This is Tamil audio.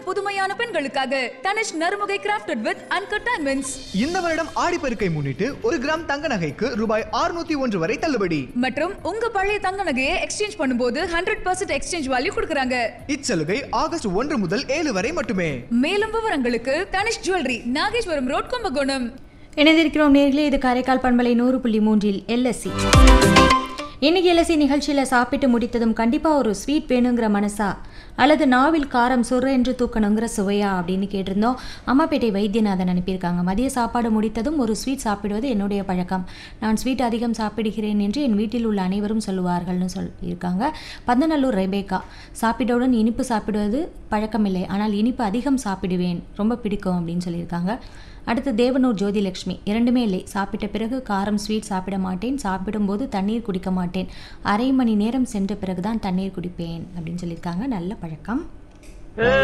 மற்றும் புதுமையான பெண்களுக்காக Tanishq Narumugai crafted with uncut diamonds இந்த வருடம் ஆடிப்பெருக்கை முன்னிட்டு ஒரு கிராம் தங்க நகைக்கு ரூபாய் 601 ஒன்று வரை தள்ளுபடி மற்றும் உங்க பழைய தங்க நகையை எக்ஸ்சேஞ்ச் பண்ணும்போது ஹண்ட்ரட் பர்சன்ட் எக்ஸ்சேஞ்ச் வேல்யூ கொடுக்குறாங்க இச்சலுகை ஆகஸ்ட் ஒன்று முதல் ஏழு வரை மட்டுமே மேலும் விவரங்களுக்கு தனிஷ் ஜுவல்லரி நாகேஸ்வரம் ரோட் கும்பகோணம் இணைந்திருக்கிறோம் நேர்களே இது காரைக்கால் பண்பலை நூறு புள்ளி மூன்றில் எல்எஸ்சி இன்னைக்கு எல்எஸ்சி நிகழ்ச்சியில் சாப்பிட்டு முடித்ததும் கண்டிப்பாக ஒரு ஸ்வீட் வேணுங்கிற மனசா அல்லது நாவில் காரம் சொர்ற என்று தூக்கணுங்கிற சுவையா அப்படின்னு கேட்டிருந்தோம் அம்மாப்பேட்டை வைத்தியநாதன் அனுப்பியிருக்காங்க மதிய சாப்பாடு முடித்ததும் ஒரு ஸ்வீட் சாப்பிடுவது என்னுடைய பழக்கம் நான் ஸ்வீட் அதிகம் சாப்பிடுகிறேன் என்று என் வீட்டில் உள்ள அனைவரும் சொல்லுவார்கள்னு சொல்லியிருக்காங்க பந்தநல்லூர் ரெபேக்கா சாப்பிட்டவுடன் இனிப்பு சாப்பிடுவது பழக்கமில்லை ஆனால் இனிப்பு அதிகம் சாப்பிடுவேன் ரொம்ப பிடிக்கும் அப்படின்னு சொல்லியிருக்காங்க அடுத்து தேவனூர் ஜோதிலட்சுமி இரண்டுமே இல்லை சாப்பிட்ட பிறகு காரம் ஸ்வீட் சாப்பிட மாட்டேன் சாப்பிடும்போது தண்ணீர் குடிக்க மாட்டேன் அரை மணி நேரம் சென்ற பிறகுதான் தண்ணீர் குடிப்பேன் அப்படின்னு சொல்லியிருக்காங்க நல்ல பழக்கம்